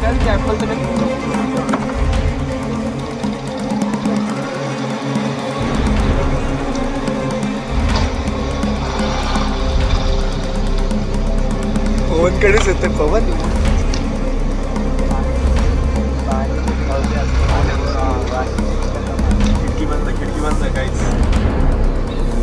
पवन कडे येते पवन खिडकी बंद खिडकी बंद काहीच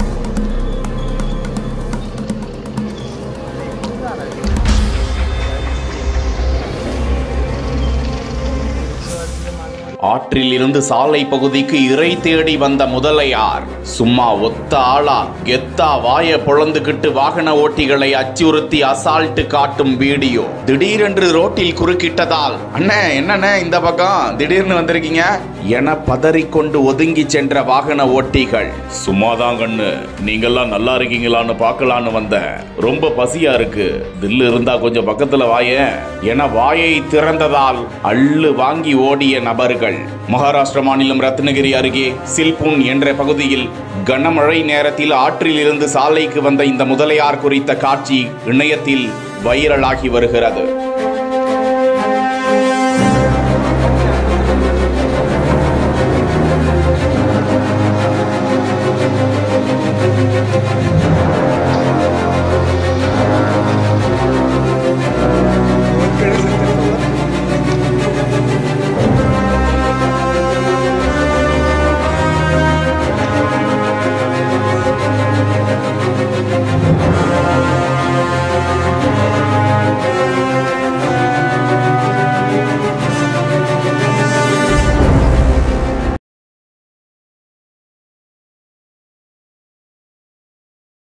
ஆற்றில் இருந்து சாலை பகுதிக்கு இறை தேடி வந்த முதலையார் சும்மா ஒத்த ஆளா கெத்தா வாய பொழந்துகிட்டு வாகன ஓட்டிகளை அச்சுறுத்தி அசால்ட்டு காட்டும் வீடியோ திடீரென்று ரோட்டில் குறுக்கிட்டதால் அண்ணே என்னண்ணே இந்த பக்கம் திடீர்னு வந்திருக்கீங்க என பதறிக்கொண்டு ஒதுங்கி சென்ற வாகன ஓட்டிகள் சும்மாதான் கண்ணு நீங்கெல்லாம் நல்லா இருக்கீங்களான்னு பார்க்கலான்னு வந்தேன் ரொம்ப பசியா இருக்கு தில்லு இருந்தா கொஞ்சம் பக்கத்துல வாயேன் என வாயை திறந்ததால் அள்ளு வாங்கி ஓடிய நபர்கள் மகாராஷ்டிர மாநிலம் ரத்னகிரி அருகே சில்பூன் என்ற பகுதியில் கனமழை நேரத்தில் ஆற்றில் இருந்து சாலைக்கு வந்த இந்த முதலையார் குறித்த காட்சி இணையத்தில் வைரலாகி வருகிறது